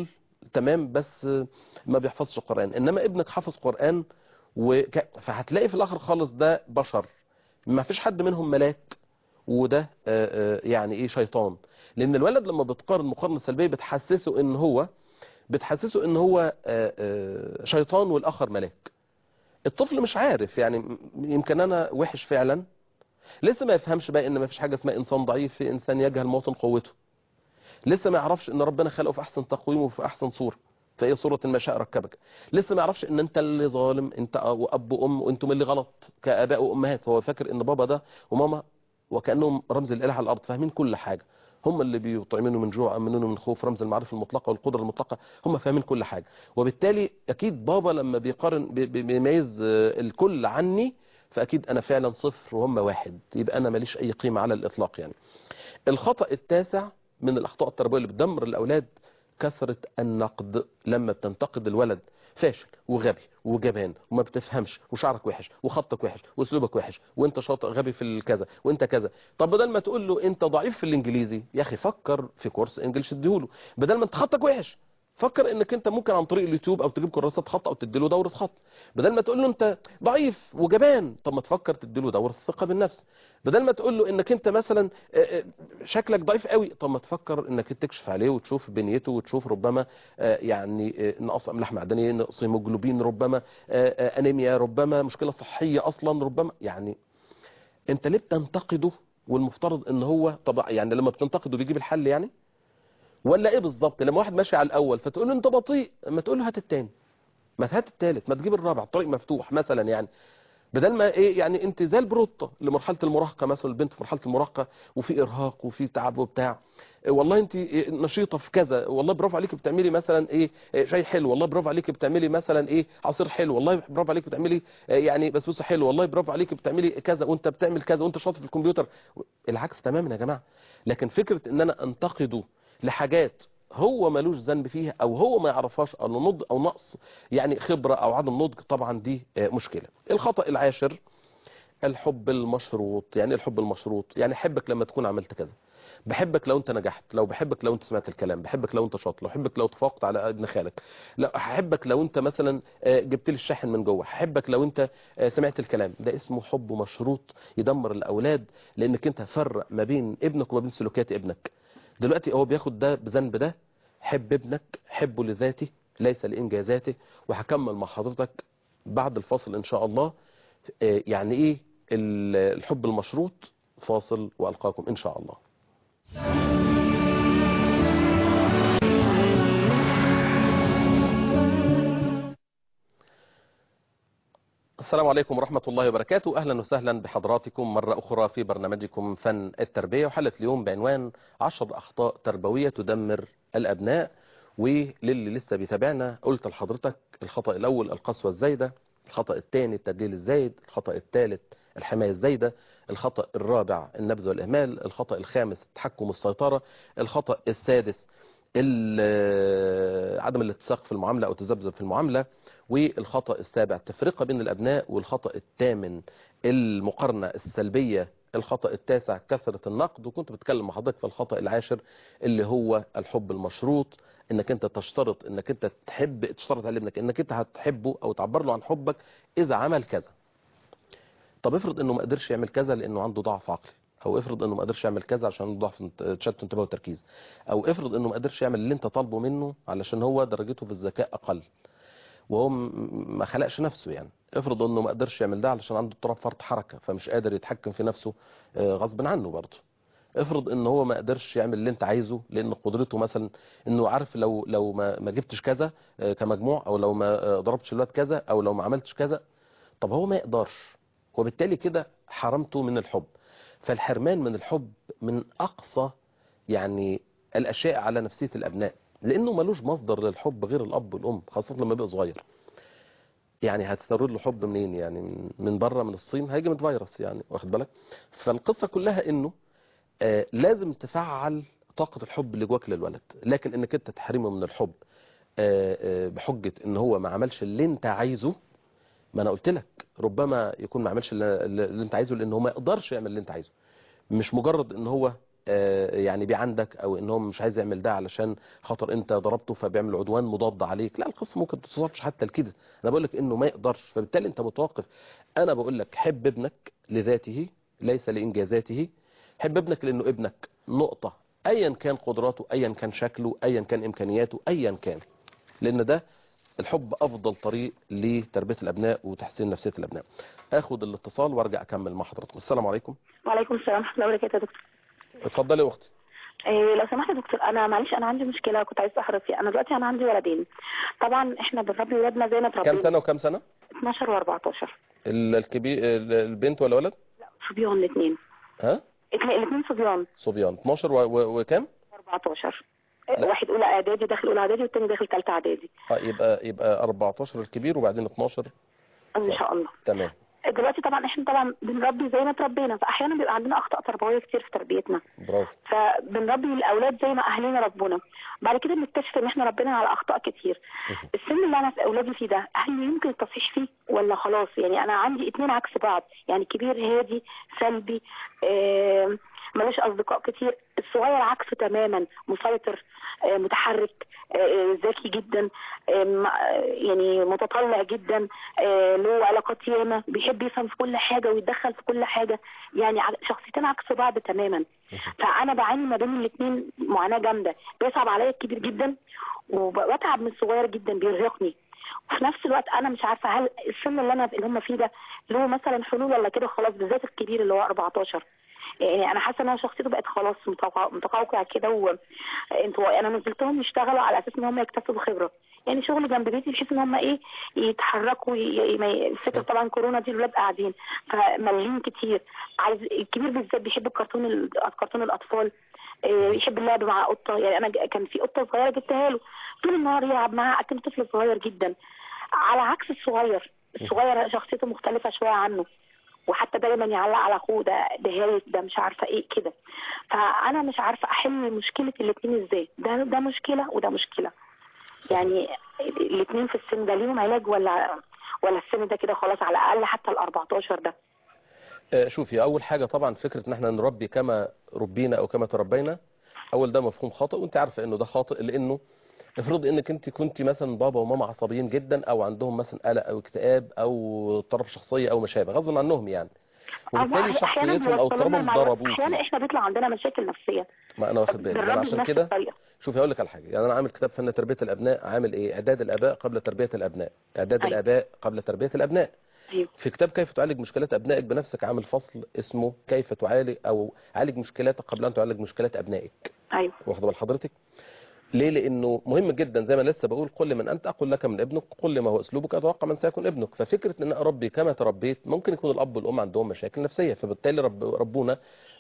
تمام بس آه، ما بيحفظش قرآن انما ابنك حافظ قرآن وك... فهتلاقي في الاخر خالص ده بشر ما فيش حد منهم ملاك وده آه، آه، يعني ايه شيطان لان الولد لما بتقارن مقارنه سلبيه بتحسسه ان هو بتحسسه ان هو آه، آه، شيطان والاخر ملاك الطفل مش عارف يعني م- يمكن انا وحش فعلا لسه ما يفهمش بقى ان ما فيش حاجه اسمها انسان ضعيف في انسان يجهل موطن قوته لسه ما يعرفش ان ربنا خلقه في احسن تقويم وفي احسن صوره فايه صوره ما شاء ركبك لسه ما يعرفش ان انت اللي ظالم انت واب وام وانتم اللي غلط كاباء وامهات هو فاكر ان بابا ده وماما وكانهم رمز الاله على الارض فاهمين كل حاجه هم اللي بيطعمونه من جوع امنونه من خوف رمز المعرفه المطلقه والقدره المطلقه هم فاهمين كل حاجه وبالتالي اكيد بابا لما بيقارن بي- بي- بيميز آه، الكل عني فاكيد انا فعلا صفر وهم واحد يبقى انا ماليش اي قيمه على الاطلاق يعني الخطا التاسع من الاخطاء التربويه اللي بتدمر الاولاد كثره النقد لما بتنتقد الولد فاشل وغبي وجبان وما بتفهمش وشعرك وحش وخطك وحش واسلوبك وحش وانت شاطر غبي في الكذا وانت كذا طب بدل ما تقول له انت ضعيف في الانجليزي يا اخي فكر في كورس انجلش اديهوله بدل ما انت خطك وحش فكر انك انت ممكن عن طريق اليوتيوب او تجيب كراسات خط او تديله دوره خط بدل ما تقول له انت ضعيف وجبان طب ما تفكر تديله دوره الثقه بالنفس بدل ما تقول له انك انت مثلا آه، آه، شكلك ضعيف قوي طب ما تفكر انك تكشف عليه وتشوف بنيته وتشوف ربما آه، يعني آه، نقص املاح معدنيه نقص هيموجلوبين ربما آه، آه، انيميا ربما مشكله صحيه اصلا ربما يعني انت ليه بتنتقده والمفترض ان هو طبعا يعني لما بتنتقده بيجيب الحل يعني ولا ايه بالظبط لما واحد ماشي على الاول فتقول له انت بطيء ما تقول له هات التاني ما هات التالت ما تجيب الرابع الطريق مفتوح مثلا يعني بدل ما ايه يعني انت زي البروطه لمرحله المراهقه مثلا البنت في مرحله المراهقه وفي ارهاق وفي تعب وبتاع إيه والله انت إيه نشيطه في كذا والله برافو عليكي بتعملي مثلا ايه إيه شاي حلو والله برافو عليكي بتعملي مثلا ايه عصير حلو والله برافو عليكي بتعملي إيه يعني بسبوسه حلو والله برافو عليكي بتعملي كذا وانت بتعمل كذا وانت شاطر في الكمبيوتر العكس تماما يا جماعه لكن فكره ان انا انتقده لحاجات هو ملوش ذنب فيها او هو ما يعرفهاش او نضج او نقص يعني خبره او عدم نضج طبعا دي آه، مشكله الخطا العاشر الحب المشروط يعني إيه الحب المشروط يعني احبك لما تكون عملت كذا بحبك لو انت نجحت لو بحبك لو انت سمعت الكلام بحبك لو انت شاطر لو بحبك لو تفوقت على ابن خالك لا هحبك لو انت مثلا آه، جبت لي الشاحن من جوه هحبك لو انت آه، سمعت الكلام ده اسمه حب مشروط يدمر الاولاد لانك انت فرق ما بين ابنك وما بين سلوكيات ابنك دلوقتي هو بياخد ده بذنب ده حب ابنك حبه لذاته ليس لانجازاته وهكمل مع حضرتك بعد الفاصل ان شاء الله آه، يعني ايه ال- الحب المشروط فاصل والقاكم ان شاء الله السلام عليكم ورحمة الله وبركاته أهلا وسهلا بحضراتكم مرة أخرى في برنامجكم فن التربية وحلقة اليوم بعنوان عشر أخطاء تربوية تدمر الأبناء وللي لسه بيتابعنا قلت لحضرتك الخطأ الأول القسوة الزايدة الخطأ الثاني التدليل الزايد الخطأ الثالث الحماية الزايدة الخطأ الرابع النبذ والإهمال الخطأ الخامس التحكم والسيطرة الخطأ السادس ال- عدم الاتساق في المعاملة أو التذبذب في المعاملة والخطأ السابع التفرقة بين الأبناء والخطأ الثامن المقارنة السلبية الخطأ التاسع كثرة النقد وكنت بتكلم مع حضرتك في الخطأ العاشر اللي هو الحب المشروط انك انت تشترط انك انت تحب تشترط على ابنك انك انت هتحبه او تعبر له عن حبك اذا عمل كذا طب افرض انه ما قدرش يعمل كذا لانه عنده ضعف عقلي او افرض انه ما قدرش يعمل كذا عشان عنده ضعف تشتت انتباه وتركيز او افرض انه ما قدرش يعمل اللي انت طالبه منه علشان هو درجته في الذكاء اقل وهو م- ما خلقش نفسه يعني افرض انه ما قدرش يعمل ده علشان عنده اضطراب فرط حركه فمش قادر يتحكم في نفسه آه، غصب عنه برضه افرض ان هو ما قدرش يعمل اللي انت عايزه لان قدرته مثلا انه عارف لو لو ما ما جبتش كذا آه، كمجموع او لو ما آه، ضربتش الواد كذا او لو ما عملتش كذا طب هو ما يقدرش وبالتالي كده حرمته من الحب فالحرمان من الحب من اقصى يعني الاشياء على نفسيه الابناء لانه ملوش مصدر للحب غير الاب والام خاصه لما يبقى صغير يعني هتستورد له حب منين يعني من- من بره من الصين هيجي من فيروس يعني واخد بالك فالقصه كلها انه آه لازم تفعل طاقه الحب اللي جواك للولد لكن انك انت تحرمه من الحب آه آه بحجه ان هو ما عملش اللي انت عايزه ما انا قلت لك ربما يكون ما عملش اللي, اللي انت عايزه لان هو ما يقدرش يعمل اللي انت عايزه مش مجرد ان هو آه، يعني بيه عندك او ان هو مش عايز يعمل ده علشان خاطر انت ضربته فبيعمل عدوان مضاد عليك لا القصه ممكن توصلش حتى لكده انا بقول لك انه ما يقدرش فبالتالي انت متوقف انا بقول لك حب ابنك لذاته ليس لانجازاته حب ابنك لانه ابنك نقطه ايا كان قدراته ايا كان شكله ايا كان امكانياته ايا كان لان ده الحب افضل طريق لتربيه الابناء وتحسين نفسيه الابناء اخد الاتصال وارجع اكمل مع حضراتكم السلام عليكم
وعليكم السلام ورحمه الله وبركاته يا دكتور
اتفضلي يا اختي
إيه لو سمحت يا دكتور انا معلش انا عندي مشكله كنت عايزه احرص فيها انا دلوقتي انا عندي ولدين طبعا احنا بنربي ولادنا زي ما
كام
تربينا
سنه وكام سنه
12 و14
ال- الكبير ال- البنت ولا ولد
صبيان الاثنين
ها
الاثنين صبيان
صبيان 12 و- و- وكام
و14
لا.
واحد اولى اعدادي داخل اولى اعدادي والتاني داخل ثالثه اعدادي
اه يبقى يبقى 14 الكبير وبعدين 12
ان شاء الله
تمام
دلوقتي طبعا احنا طبعا بنربي زي ما تربينا فاحيانا بيبقى عندنا اخطاء تربويه كتير في تربيتنا
برافو
فبنربي الاولاد زي ما اهالينا ربونا بعد كده بنكتشف ان احنا ربنا على اخطاء كتير السن اللي انا في اولادي فيه ده هل يمكن التصحيح فيه ولا خلاص يعني انا عندي اتنين عكس بعض يعني كبير هادي سلبي آه ملوش اصدقاء كتير الصغير عكسه تماما مسيطر آه متحرك آه ذكي جدا آه م- آه، يعني متطلع جدا آه له علاقات ياما بيحب يفهم في كل حاجه ويتدخل في كل حاجه يعني ع- شخصيتين عكس بعض تماما فانا بعاني ما بين الاثنين معاناه جامده بيصعب عليا الكبير جدا وبتعب من الصغير جدا بيرهقني وفي نفس الوقت انا مش عارفه هل السن اللي انا اللي هم فيه ده له مثلا حلول ولا كده خلاص بالذات الكبير اللي هو 14 يعني انا حاسه ان انا شخصيته بقت خلاص متقع- متقوقع كده وانتوا انا نزلتهم يشتغلوا على اساس ان هم يكتسبوا خبره يعني شغل جنب بيتي بحيث ان هم ايه يتحركوا ي- ي- ما ي- الفكره طبعا كورونا دي الولاد قاعدين فملين كتير عايز الكبير بالذات بيحب الكرتون ال- كرتون الاطفال إيه، يحب اللعب مع قطه يعني انا ج- كان في قطه صغيره جبتها له طول النهار يلعب معاها اكنه طفل صغير جدا على عكس الصغير الصغير شخصيته مختلفه شويه عنه وحتى دايما يعلق على اخوه ده ده هايف ده مش عارفه ايه كده فانا مش عارفه احل مشكله الاثنين ازاي ده ده مشكله وده مشكله يعني الاثنين في السن ده ليهم علاج ولا ولا السن ده كده خلاص على الاقل حتى ال 14 ده
آه، شوفي اول حاجه طبعا فكره ان احنا نربي كما ربينا او كما تربينا اول ده مفهوم خاطئ وانت عارفه انه ده خاطئ لانه افرض انك انت كنت مثلا بابا وماما عصبيين جدا او عندهم مثلا قلق او اكتئاب او اضطراب شخصيه او ما شابه غصب عنهم يعني وبالتالي
أحيانا
شخصيتهم او
بيوصلوا لنا
اضطرابهم
المعلومات.
ضربوكي
احيانا احنا بيطلع عندنا مشاكل نفسيه
ما انا واخد بالي انا
بنربي
عشان
بنفس
كده
الطريقه
شوفي هقول لك على حاجه يعني انا عامل كتاب فن تربيه الابناء عامل ايه اعداد الاباء قبل تربيه الابناء اعداد
أيوة.
الاباء قبل تربيه الابناء
ايوه
في كتاب كيف تعالج مشكلات ابنائك بنفسك عامل فصل اسمه كيف تعالج او عالج مشكلاتك قبل ان تعالج مشكلات ابنائك
ايوه
واخد بال حضرتك ليه لانه مهم جدا زي ما لسه بقول قل من انت اقول لك من ابنك قل ما هو اسلوبك اتوقع من سيكون ابنك ففكره ان انا اربي كما تربيت ممكن يكون الاب والام عندهم مشاكل نفسيه فبالتالي رب ربونا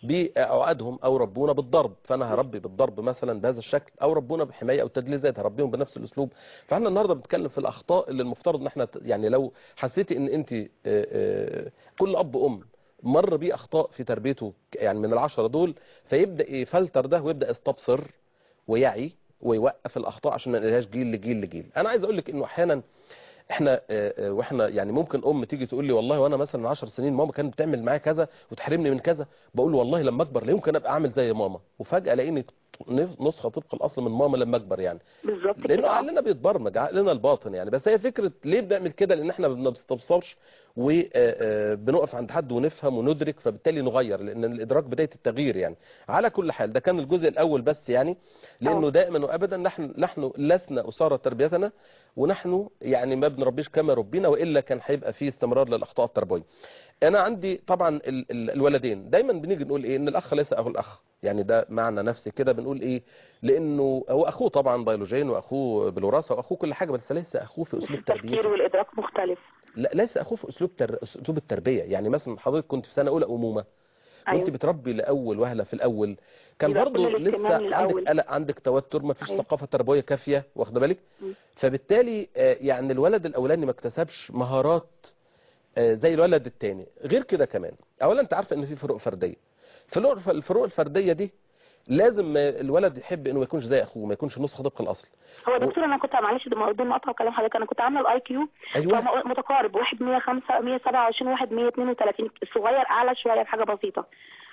باوعادهم او ربونا بالضرب فانا هربي بالضرب مثلا بهذا الشكل او ربونا بحمايه او تدليزات هربيهم بنفس الاسلوب فاحنا النهارده بنتكلم في الاخطاء اللي المفترض ان احنا ت- يعني لو حسيتي ان انت آه، آه، كل اب وام مر بيه اخطاء في تربيته يعني من العشرة دول فيبدا يفلتر ده ويبدا يستبصر ويعي ويوقف الاخطاء عشان ما نقلهاش جيل لجيل لجيل انا عايز اقول لك انه احيانا احنا آه، آه، واحنا يعني ممكن ام تيجي تقول لي والله وانا مثلا 10 سنين ماما كانت بتعمل معايا كذا وتحرمني من كذا بقول له والله لما اكبر لا يمكن ابقى اعمل زي ماما وفجاه الاقيني نسخه طبق الاصل من ماما لما اكبر يعني
بالظبط
لانه
كده
عقلنا بيتبرمج عقلنا الباطن يعني بس هي فكره ليه بنعمل كده لان احنا ما بنستبصرش وبنقف عند حد ونفهم وندرك فبالتالي نغير لان الادراك بدايه التغيير يعني على كل حال ده كان الجزء الاول بس يعني لانه
أه.
دائما وابدا نحن نحن لسنا اساره تربيتنا ونحن يعني ما بنربيش كما ربينا والا كان هيبقى فيه استمرار للاخطاء التربويه انا عندي طبعا ال- ال- الولدين دايما بنيجي نقول ايه ان الاخ ليس اخو الاخ يعني ده معنى نفسي كده بنقول ايه لانه هو اخوه طبعا بيولوجيا واخوه بالوراثه واخوه كل حاجه بس ليس اخوه في اسلوب
التفكير
تربيته
والادراك مختلف
لا ليس اخوه في اسلوب تر... اسلوب التربيه يعني مثلا حضرتك كنت في سنه اولى امومه وانت
ايوه
بتربي لاول وهله في الاول كان
يبقى
برضه
كل الاهتمام
لسه عندك
للأول.
قلق عندك توتر ما فيش
أيوة.
ثقافه تربويه كافيه واخده بالك
مم.
فبالتالي آه، يعني الولد الاولاني ما اكتسبش مهارات آه، زي الولد الثاني غير كده كمان اولا انت عارفه ان في فروق فرديه فالفروق الفروق الفرديه دي لازم ما الولد يحب انه ما يكونش زي اخوه ما يكونش نسخه طبق الاصل
هو دكتور انا كنت معلش ده بدون مقاطعه كلام حضرتك انا كنت عامله الاي كيو
ايوه
متقارب واحد 105 127 واحد 132 الصغير اعلى شويه بحاجه بسيطه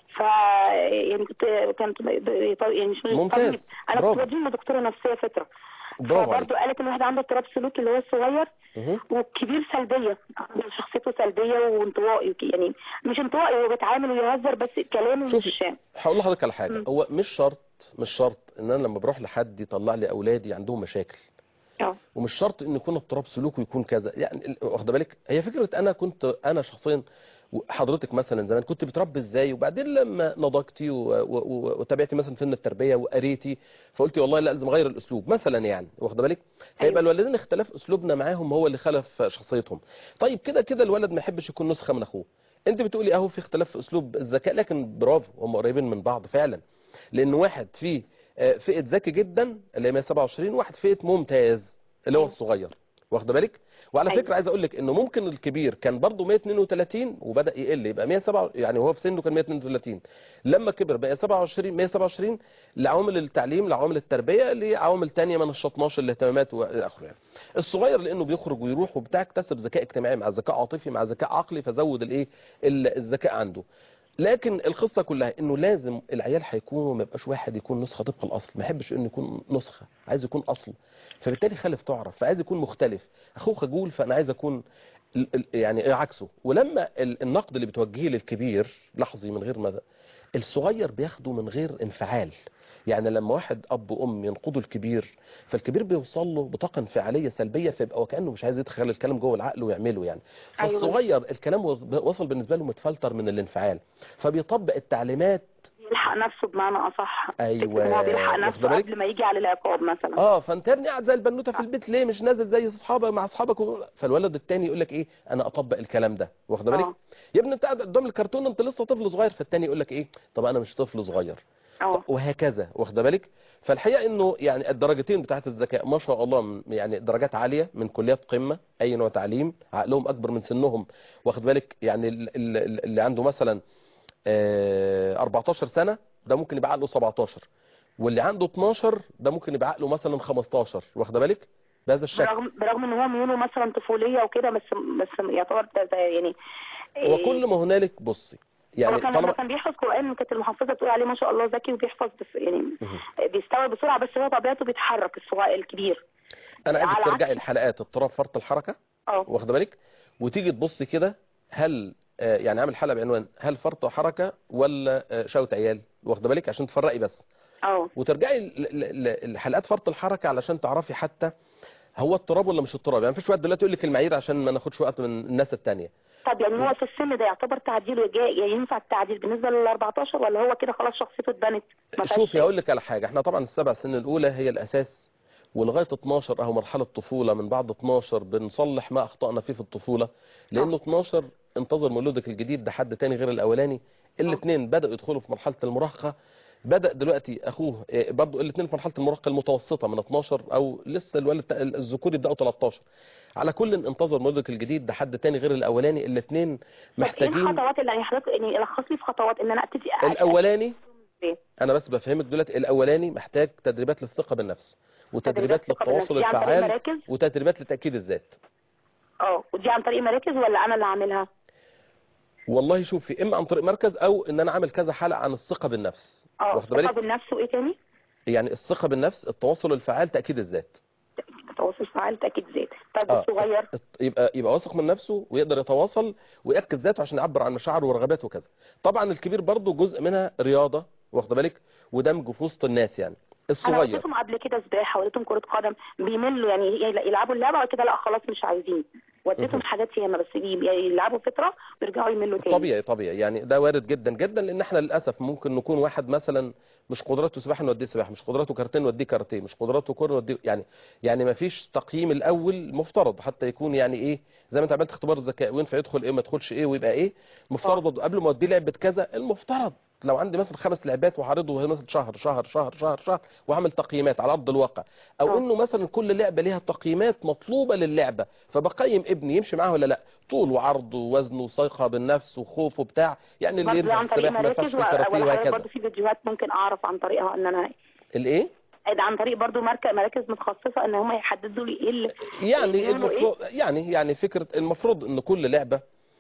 ف يعني كنت كانت ب- يعني مش
ممتاز.
طبيب. انا
برافو.
كنت بديه لدكتوره نفسيه فتره
برافو عليك
فبرضه قالت ان الواحد عنده اضطراب سلوكي اللي هو الصغير
مهم.
والكبير سلبيه شخصيته سلبيه وانطوائي وك- يعني مش انطوائي هو بيتعامل ويهزر بس كلامه
شوفي.
مش
هقول لحضرتك على حاجه
مم.
هو مش شرط مش شرط ان انا لما بروح لحد يطلع لي اولادي عندهم مشاكل
اه
ومش شرط ان يكون اضطراب سلوك ويكون كذا يعني ال- واخده بالك هي فكره انا كنت انا شخصيا حضرتك مثلا زمان كنت بتربي ازاي وبعدين لما نضجتي و- و- و- وتابعتي مثلا فن التربيه وقريتي فقلتي والله لا لازم اغير الاسلوب مثلا يعني واخده بالك فيبقى
أيوة.
الوالدين اختلاف اسلوبنا معاهم هو اللي خلف شخصيتهم طيب كده كده الولد ما يحبش يكون نسخه من اخوه انت بتقولي اهو في اختلاف في اسلوب الذكاء لكن برافو هم قريبين من بعض فعلا لان واحد فيه آه، فئه ذكي جدا اللي هي 127 واحد فئه ممتاز اللي هو
أيوة.
الصغير واخده بالك وعلى
أيوة.
فكره عايز اقول لك انه ممكن الكبير كان برضه 132 وبدا يقل يبقى 107 يعني هو في سنه كان 132 لما كبر بقى 27 127 لعوامل التعليم لعوامل التربيه لعوامل تانية ما نشطناش الاهتمامات والى اخره يعني. الصغير لانه بيخرج ويروح وبتاع اكتسب ذكاء اجتماعي مع ذكاء عاطفي مع ذكاء عقلي فزود الايه ال- الذكاء عنده لكن القصه كلها انه لازم العيال هيكونوا ما يبقاش واحد يكون نسخه طبق الاصل ما يحبش انه يكون نسخه عايز يكون اصل فبالتالي خالف تعرف فعايز يكون مختلف اخوه خجول فانا عايز اكون ال- ال- يعني عكسه ولما ال- النقد اللي بتوجهيه للكبير لحظي من غير ما الصغير بياخده من غير انفعال يعني لما واحد اب وام ينقضوا الكبير فالكبير بيوصل له بطاقه انفعاليه سلبيه فيبقى وكانه مش عايز يدخل الكلام جوه العقل ويعمله يعني
أيوة.
فالصغير الكلام وصل بالنسبه له متفلتر من الانفعال فبيطبق التعليمات
بيلحق نفسه بمعنى اصح
أيوة.
فكرة إن هو بيلحق
واخدة
نفسه
بالك؟
قبل ما يجي على العقاب مثلا
اه فانت يا ابني قاعد زي البنوته في البيت ليه مش نازل زي اصحابك مع اصحابك و... فالولد التاني يقول لك ايه انا اطبق الكلام ده واخده بالك
آه.
يا ابني انت قاعد قدام الكرتون انت لسه طفل صغير فالتاني يقول لك ايه طب انا مش طفل صغير
اه
وهكذا واخده بالك فالحقيقه انه يعني الدرجتين بتاعت الذكاء ما شاء الله م- يعني درجات عاليه من كليات قمه اي نوع تعليم عقلهم اكبر من سنهم واخد بالك يعني ال- ال- اللي عنده مثلا آه، 14 سنه ده ممكن يبقى عقله 17 واللي عنده 12 ده ممكن يبقى عقله مثلا 15 واخده بالك بهذا الشكل
برغم برغم ان هو ميوله مثلا طفوليه وكده بس بس يعتبر ده, ده يعني إيه،
وكل ما هنالك بصي يعني
هو كان لما
طالما
كان بيحفظ قران كانت المحفظه بتقول عليه ما شاء الله ذكي وبيحفظ بس يعني
مهم.
بيستوعب بسرعه بس هو طبيعته بيتحرك الصغير الكبير
انا عايزك
على
ترجعي
عكس-
الحلقات اضطراب فرط الحركه
اه
واخده بالك وتيجي تبصي كده هل آه، يعني عامل حلقه بعنوان هل فرط حركه ولا آه، شوت عيال واخده بالك عشان تفرقي بس
اه
وترجعي ل- ل- ل- لحلقات فرط الحركه علشان تعرفي حتى هو اضطراب ولا مش اضطراب يعني مفيش وقت دلوقتي يقول لك المعايير عشان ما ناخدش وقت من الناس التانية
طب يعني هو في السن ده يعتبر تعديله جاي يعني ينفع التعديل بالنسبه لل 14 ولا هو كده خلاص شخصيته اتبنت ما فيهاش
شوفي
شيء؟
هقول لك على حاجه احنا طبعا السبع سنين الاولى هي الاساس ولغايه 12 اهو مرحله طفوله من بعد 12 بنصلح ما اخطانا فيه في الطفوله لانه 12 انتظر مولودك الجديد ده حد تاني غير الاولاني الاثنين بداوا يدخلوا في مرحله المراهقه بدا دلوقتي اخوه إيه، برضه الاثنين في مرحله المراهقه المتوسطه من 12 او لسه الولد الذكور يبداوا 13 على كل انتظر مولودك الجديد ده حد تاني غير الاولاني الاثنين
طب ايه
محتاجين
الخطوات اللي يعني حضرتك يعني لخص لي في خطوات ان انا ابتدي أ-
الاولاني
إيه؟
انا بس بفهمك دلوقتي الاولاني محتاج تدريبات للثقه بالنفس وتدريبات
تدريبات ثقة بالنفس.
للتواصل
دي عن طريق
الفعال
مراكز؟
وتدريبات لتاكيد الذات
اه ودي عن طريق مراكز ولا انا اللي عاملها
والله شوفي اما عن طريق مركز او ان انا عامل كذا حلقه عن الثقه بالنفس
اه
واخد
ثقه
بالك
بالنفس وايه تاني
يعني الثقه بالنفس التواصل الفعال تاكيد الذات
تواصل فعال تاكيد ذات طب
اه
الصغير
الت- يبقى يبقى واثق من نفسه ويقدر يتواصل وياكد ذاته عشان يعبر عن مشاعره ورغباته وكذا طبعا الكبير برضه جزء منها رياضه واخد بالك ودمج في وسط الناس يعني
انا
الصغير
وديتهم قبل كده سباحه وديتهم كره قدم بيملوا يعني يل- يلعبوا اللعبه وبعد كده لا خلاص مش عايزين وديتهم حاجات ياما بس بي- يعني يلعبوا فتره ويرجعوا يملوا تاني
طبيعي طبيعي يعني ده وارد جدا جدا لان احنا للاسف ممكن نكون واحد مثلا مش قدراته سباحه نوديه سباحه مش قدراته كاراتيه نوديه كاراتيه مش قدراته كوره نوديه يعني يعني ما فيش تقييم الاول مفترض حتى يكون يعني ايه زي ما انت عملت اختبار الذكاء وينفع يدخل ايه ما يدخلش ايه ويبقى ايه مفترض برضه قبل ما اوديه لعبه كذا المفترض لو عندي مثلا خمس لعبات وعارضه مثلا شهر شهر شهر شهر شهر واعمل تقييمات على ارض الواقع او
آه.
انه مثلا كل لعبه ليها تقييمات مطلوبه للعبه فبقيم ابني يمشي معاها ولا لا طول وعرض ووزن وثقه بالنفس وخوف وبتاع يعني اللي
برضه
ينفع
عن طريق
السباحه ما ينفعش
مراكز
في
و-
الكاراتيه
ولا حضرتك
وهكذا
برضه في فيديوهات ممكن اعرف عن طريقها ان انا
الايه
ده عن طريق برضه مركز مراكز متخصصه ان هم يحددوا لي ايه اللي
يعني
يعملوا إيه؟
المفروض يعني يعني فكره المفروض ان كل لعبه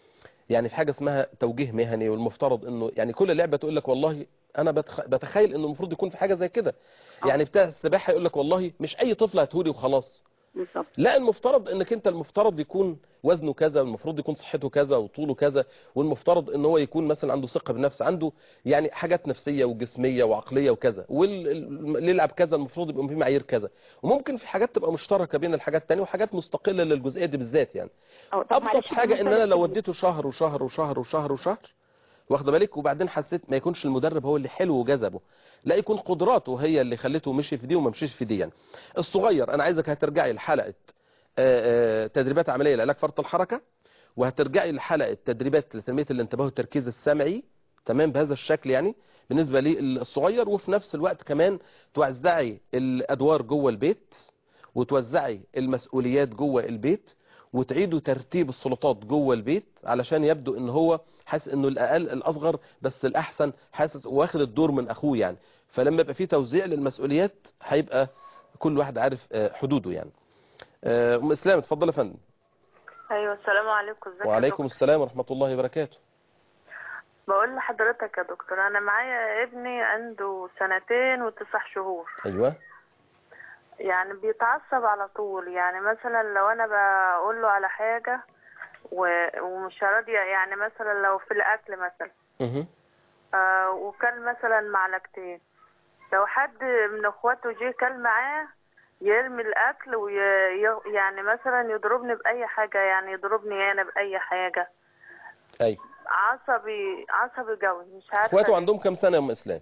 يعني في حاجه اسمها توجيه مهني والمفترض انه يعني كل لعبه تقول لك والله انا بتخ... بتخيل انه المفروض يكون في حاجه زي كده
آه.
يعني بتاع السباحه يقول لك والله مش اي طفل هتهولي وخلاص
بالظبط
لا المفترض انك انت المفترض يكون وزنه كذا والمفروض يكون صحته كذا وطوله كذا والمفترض ان هو يكون مثلا عنده ثقه بالنفس عنده يعني حاجات نفسيه وجسميه وعقليه وكذا واللي يلعب كذا المفروض يبقى في معايير كذا وممكن في حاجات تبقى مشتركه بين الحاجات الثانيه وحاجات مستقله للجزئيه دي بالذات يعني
أو طب
ابسط
معلش
حاجه ان
بالنسبة
انا لو
للسن.
وديته شهر وشهر وشهر وشهر وشهر واخده بالك وبعدين حسيت ما يكونش المدرب هو اللي حلو وجذبه لا يكون قدراته هي اللي خلته مشي في دي وما مشيش في دي يعني الصغير انا عايزك هترجعي لحلقه آه، آه، تدريبات عمليه لعلاج فرط الحركه وهترجعي لحلقه تدريبات لتنميه الانتباه والتركيز السمعي تمام بهذا الشكل يعني بالنسبه للصغير وفي نفس الوقت كمان توزعي الادوار جوه البيت وتوزعي المسؤوليات جوه البيت وتعيدوا ترتيب السلطات جوه البيت علشان يبدو ان هو حاسس انه الاقل الاصغر بس الاحسن حاسس واخد الدور من اخوه يعني فلما يبقى في توزيع للمسؤوليات هيبقى كل واحد عارف آه، حدوده يعني آه، ام اسلام اتفضل يا فندم
ايوه السلام عليكم ازيك يا
وعليكم
دكتور؟
السلام ورحمه الله وبركاته
بقول لحضرتك يا دكتور انا معايا ابني عنده سنتين وتسع شهور
ايوه
يعني بيتعصب على طول يعني مثلا لو انا بقول له على حاجه و- ومش راضي يعني مثلا لو في الاكل مثلا
مهم.
آه وكل مثلا معلقتين لو حد من اخواته جه كل معاه يرمي الاكل ويعني مثلا يضربني باي حاجه يعني يضربني انا باي حاجه
ايوه
عصبي عصبي قوي مش عارفه
اخواته
ليه.
عندهم كام سنه يا ام اسلام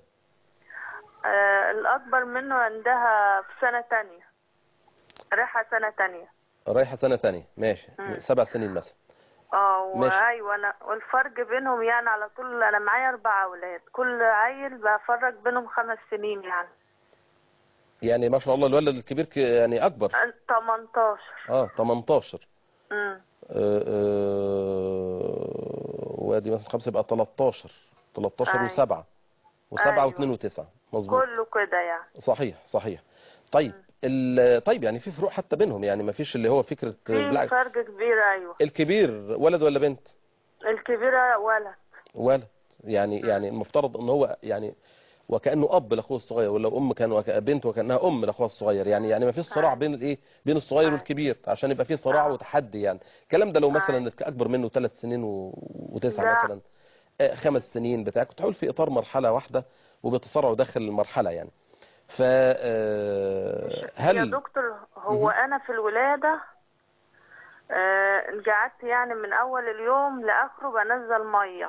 آه الأكبر منه عندها في سنة تانية رايحة سنة تانية
رايحه سنه ثانيه ماشي
مم.
سبع سنين مثلا
اه
ماشي.
وايوه انا والفرق بينهم يعني على طول انا معايا اربع اولاد كل عيل بفرق بينهم خمس سنين يعني
يعني ما شاء الله الولد الكبير ك- يعني اكبر
أن- 18
اه 18
امم
آه، آه، وادي مثلا خمسة يبقى 13 13
أيوة.
و7 و7
أيوة.
و2 و9 مظبوط
كله كده يعني
صحيح صحيح طيب ال- طيب يعني في فروق حتى بينهم يعني ما فيش اللي هو فكرة
في
بالعكس
فرق كبير ايوه
الكبير ولد ولا بنت
الكبيرة ولد
ولد يعني يعني المفترض ان هو يعني وكانه اب لاخوه الصغير ولو ام كان وك- بنت وكانها ام لاخوها الصغير يعني يعني ما فيش صراع
أيوة.
بين الايه بين الصغير
أيوة.
والكبير عشان يبقى في صراع
آه.
وتحدي يعني الكلام ده لو مثلا
أيوة.
اكبر منه ثلاث سنين و... وتسعه
لا.
مثلا آه، خمس سنين بتاع كنت حاول في اطار مرحله واحده وبيتصارعوا داخل المرحله يعني ف آه،
يا
هل
دكتور هو
مهم.
انا في الولادة آه قعدت يعني من اول اليوم لاخره بنزل ميه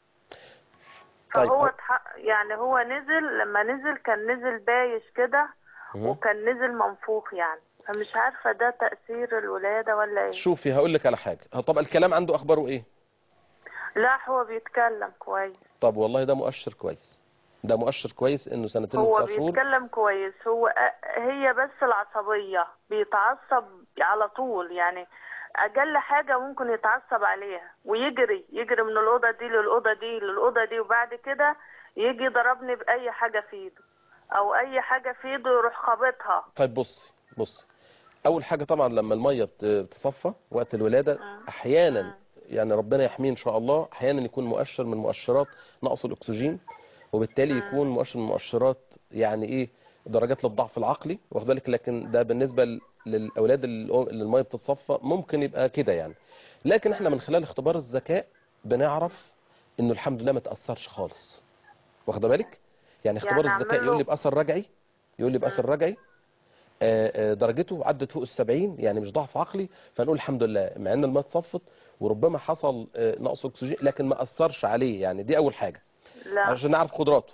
طيب،
فهو
هو-
اتح... يعني هو نزل لما نزل كان نزل بايش كده
مهم.
وكان نزل منفوخ يعني فمش عارفة ده تأثير الولادة ولا ايه
شوفي هقول لك على حاجه طب الكلام عنده اخباره ايه
لا هو بيتكلم كويس
طب والله ده مؤشر كويس ده مؤشر كويس انه سنتين
هو
وتسع شهور
بيتكلم كويس هو أ- هي بس العصبية بيتعصب على طول يعني أقل حاجة ممكن يتعصب عليها ويجري يجري من الأوضة دي للأوضة دي للأوضة دي وبعد كده يجي يضربني بأي حاجة في إيده أو أي حاجة في إيده يروح خابطها
طيب بصي بصي اول حاجه طبعا لما الميه بت- بتصفى وقت الولاده
مم.
احيانا
مم.
يعني ربنا يحميه ان شاء الله احيانا يكون مؤشر من مؤشرات نقص الاكسجين وبالتالي
مم.
يكون مؤشر من مؤشرات يعني ايه درجات للضعف العقلي واخد بالك لكن ده بالنسبه ل- للاولاد اللي اللي الميه بتتصفى ممكن يبقى كده يعني لكن احنا من خلال اختبار الذكاء بنعرف انه الحمد لله ما تاثرش خالص واخده بالك يعني اختبار
يعني
الذكاء
أعمل
يقول لي
له-
باثر رجعي يقول لي باثر
مم.
رجعي آه، آه، درجته عدت فوق السبعين يعني مش ضعف عقلي فنقول الحمد لله مع ان الماء اتصفت وربما حصل آه، نقص اكسجين لكن ما اثرش عليه يعني دي اول حاجه
لا
عشان نعرف قدراته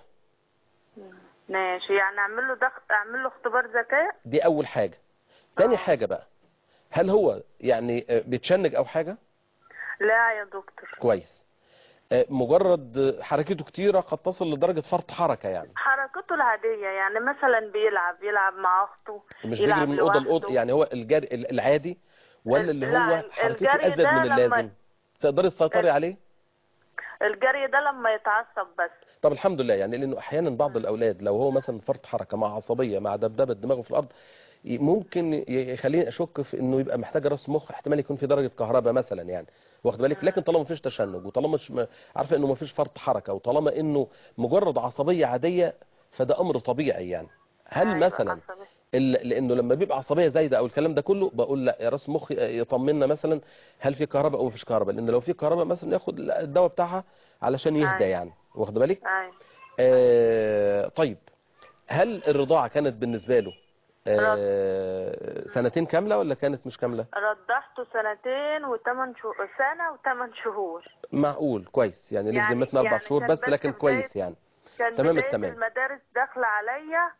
ماشي يعني أعمل له ضغط أعمل له اختبار ذكاء
دي اول حاجه تاني
آه.
حاجه بقى هل هو يعني آه، بيتشنج او حاجه
لا يا دكتور
كويس آه، مجرد آه، حركته كتيره قد تصل لدرجه فرط حركه يعني
حركته العادية يعني مثلا بيلعب يلعب مع أخته
مش
يلعب
بيجري من اوضه لاوضه
لوحده.
يعني هو الجري العادي ولا اللي
لا،
هو
ال-
حركته
الجري
ازيد
ده
من
لما-
اللازم تقدري تسيطري
ال-
عليه
الجري ده لما يتعصب بس
طب الحمد لله يعني لانه احيانا بعض الاولاد لو هو مثلا فرط حركه مع عصبيه مع دبدبه دماغه في الارض ي- ممكن ي- يخليني اشك في انه يبقى محتاج راس مخ احتمال يكون في درجه كهرباء مثلا يعني واخد بالك لكن طالما مفيش تشنج وطالما مش م- عارفه انه مفيش فرط حركه وطالما انه مجرد عصبيه عاديه فده امر طبيعي يعني هل
أيوة،
مثلا
عصبي.
ال- لانه لما بيبقى عصبيه زايده او الكلام ده كله بقول لا يا راس مخ يطمنا مثلا هل في كهرباء او مفيش كهرباء لان لو في كهرباء مثلا ياخد الدواء بتاعها علشان يهدى
أيوة.
يعني واخد بالك
ايوه
آه طيب هل الرضاعه كانت بالنسبه له آه سنتين كامله ولا كانت مش كامله
رضعته سنتين وثمان شهور سنة وثمان شهور
معقول كويس يعني ليك
يعني-
ذمتنا اربع
يعني
شهور
كان
بس
بس
لكن
بداية-
كويس يعني
كان
تمام
بداية
التمام.
المدارس داخلة عليا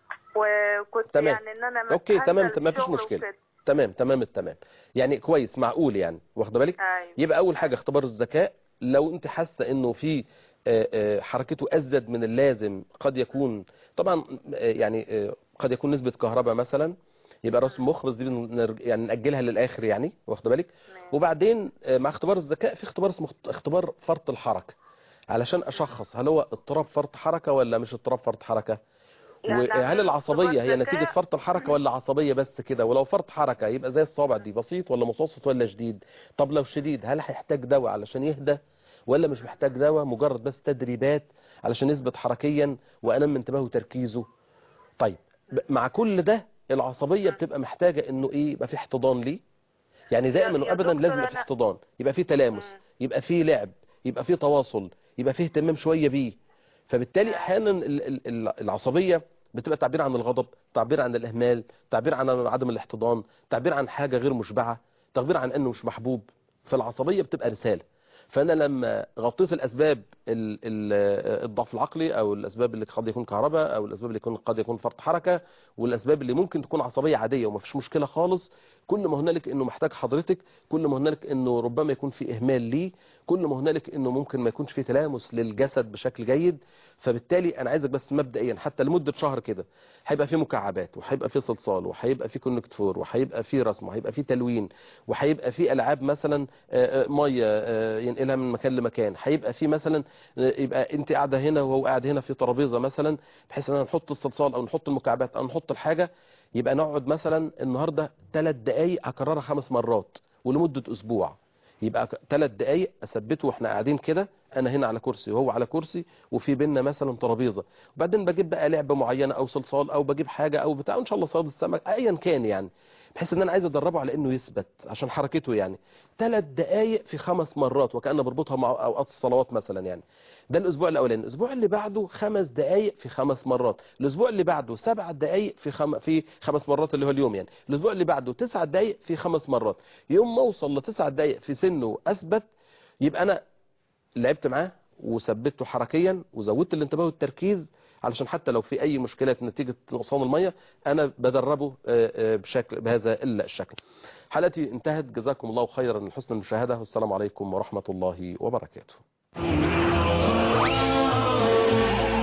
وكنت
تمام.
يعني ان انا
اوكي تمام
هنزل
ما فيش
شغل
مشكله
وكده.
تمام تمام التمام يعني كويس معقول يعني واخده بالك
ايوه
يبقى اول حاجه اختبار الذكاء لو انت حاسه انه في آه، آه، حركته ازيد من اللازم قد يكون طبعا آه، يعني آه، قد يكون نسبه كهرباء مثلا يبقى راس المخ بس دي بنرج- يعني ناجلها للاخر يعني واخده بالك
ماشي.
وبعدين آه، مع اختبار الذكاء في اختبار اسمه اخت- اختبار فرط الحركه علشان اشخص هل هو اضطراب فرط حركه ولا مش اضطراب فرط حركه
لا، لا،
وهل
اختبار
العصبيه هي
ذكاء.
نتيجه فرط الحركه ولا عصبيه بس كده ولو فرط حركه يبقى زي الصوابع دي بسيط ولا متوسط ولا شديد طب لو شديد هل هيحتاج دواء علشان يهدى ولا مش محتاج دواء مجرد بس تدريبات علشان يثبت حركيا وانام انتباهه وتركيزه طيب ب- مع كل ده العصبيه بتبقى محتاجه انه ايه يبقى في احتضان ليه يعني دائما
يا
وابدا
دكتور
لازم يبقى في
أنا-
احتضان يبقى في تلامس
مم.
يبقى في لعب يبقى في تواصل يبقى في اهتمام شويه بيه فبالتالي
نعم.
احيانا ال- ال- ال- العصبيه بتبقى تعبير عن الغضب تعبير عن الاهمال تعبير عن عدم الاحتضان تعبير عن حاجه غير مشبعه تعبير عن انه مش محبوب فالعصبيه بتبقى رساله فانا لما غطيت الاسباب ال- ال- الضعف العقلي او الاسباب اللي قد يكون كهرباء او الاسباب اللي يكون قد يكون فرط حركه والاسباب اللي ممكن تكون عصبيه عاديه وما فيش مشكله خالص كل ما هنالك انه محتاج حضرتك كل ما هنالك انه ربما يكون في اهمال ليه كل ما هنالك انه ممكن ما يكونش في تلامس للجسد بشكل جيد فبالتالي انا عايزك بس مبدئيا حتى لمده شهر كده هيبقى في مكعبات وهيبقى في صلصال وهيبقى في كونكت فور وهيبقى في رسم وهيبقى في تلوين وهيبقى في العاب مثلا آه، آه، ميه آه، ينقلها من مكان لمكان هيبقى في مثلا آه، يبقى انت قاعده هنا وهو قاعد هنا في ترابيزه مثلا بحيث ان نحط الصلصال او نحط المكعبات او نحط الحاجه يبقى نقعد مثلا النهارده ثلاث دقائق هكررها خمس مرات ولمده اسبوع يبقى ثلاث دقائق اثبته واحنا قاعدين كده انا هنا على كرسي وهو على كرسي وفي بينا مثلا ترابيزه وبعدين بجيب بقى لعبه معينه او صلصال او بجيب حاجه او بتاع ان شاء الله صياد السمك ايا كان يعني بحيث ان انا عايز ادربه على انه يثبت عشان حركته يعني ثلاث دقائق في خمس مرات وكأن بربطها مع اوقات الصلوات مثلا يعني ده الاسبوع الاولاني الاسبوع اللي بعده خمس دقائق في خمس مرات الاسبوع اللي بعده سبع دقائق في خم... في خمس مرات اللي هو اليوم يعني الاسبوع اللي بعده تسع دقائق في خمس مرات يوم ما اوصل لتسع دقائق في سنه اثبت يبقى انا لعبت معاه وثبته حركيا وزودت الانتباه والتركيز علشان حتى لو في اي مشكله نتيجه نقصان الميه انا بدربه آه، آه، بشكل بهذا الشكل حلقتي انتهت جزاكم الله خيرا لحسن المشاهده والسلام عليكم ورحمه الله وبركاته